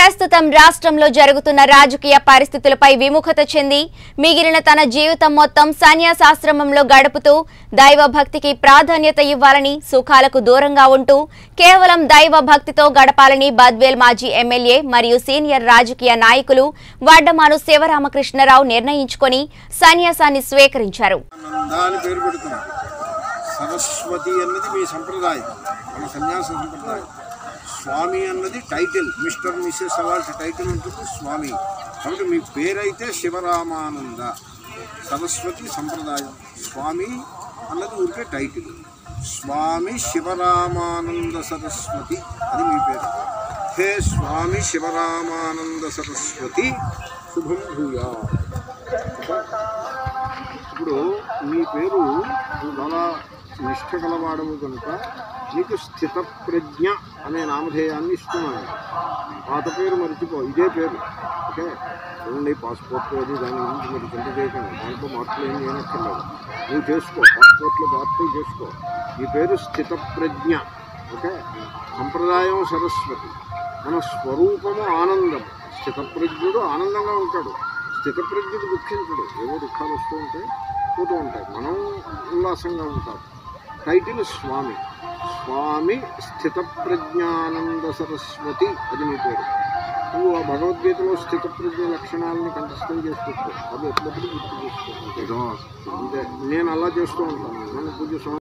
ప్రస్తుతం రాష్ట్రంలో జరుగుతున్న రాజకీయ పరిస్థితులపై విముఖత చెంది మిగిలిన తన జీవితం మొత్తం సన్యాసాశ్రమంలో గడుపుతూ దైవ భక్తికి ప్రాధాన్యత ఇవ్వాలని సుఖాలకు దూరంగా ఉంటూ కేవలం దైవ భక్తితో గడపాలని బద్వేల్ మాజీ ఎమ్మెల్యే మరియు సీనియర్ రాజకీయ నాయకులు వడ్డమాను శివరామకృష్ణరావు నిర్ణయించుకొని సన్యాసాన్ని స్వీకరించారు ఆనంద అని పేరు పెడుతున్నారు సరస్వతి అన్నది మీ సంప్రదాయం మన సన్యాస సంప్రదాయం స్వామి అన్నది టైటిల్ మిస్టర్ మిస్సెస్ అలాంటి టైటిల్ ఉంటుంది స్వామి కాబట్టి మీ పేరైతే శివరామానంద సరస్వతి సంప్రదాయం స్వామి అన్నది ఊరికే టైటిల్ స్వామి శివరామానంద సరస్వతి అది మీ పేరు హే స్వామి శివరామానంద సరస్వతి శుభం భూయా ఇప్పుడు నీ పేరు నువ్వు చాలా నిష్ఠ గలవాడము కనుక నీకు స్థితప్రజ్ఞ అనే నామధేయాన్ని ఇస్తున్నాను పాత పేరు మర్చిపో ఇదే పేరు ఓకే చూడండి పాస్పోర్ట్ అది దాని గురించి మరి చింత చేయకండి దాంట్లో మార్పులు ఏం చేయనక్కర్లేదు నువ్వు చేసుకో పాస్పోర్ట్లో మార్పులు చేసుకో ఈ పేరు స్థితప్రజ్ఞ ఓకే సంప్రదాయం సరస్వతి మన స్వరూపము ఆనందం స్థితప్రజ్ఞుడు ఆనందంగా ఉంటాడు స్థితప్రజ్ఞుడు దుఃఖించడు ఏవో దుఃఖాలు వస్తూ ఉంటాయి పోతూ ఉంటాయి మనం ఉల్లాసంగా ఉంటాం టైటిల్ స్వామి స్వామి స్థితప్రజ్ఞానంద సరస్వతి అది మీ పేరు నువ్వు ఆ భగవద్గీతలో స్థితప్రజ్ఞ లక్షణాలని కంఠస్థం చేసుకుంటావు అది ఎప్పుడప్పుడు గుర్తు చేసుకో అంతే నేను అలా చేస్తూ ఉంటాను నేను పూజ స్వామి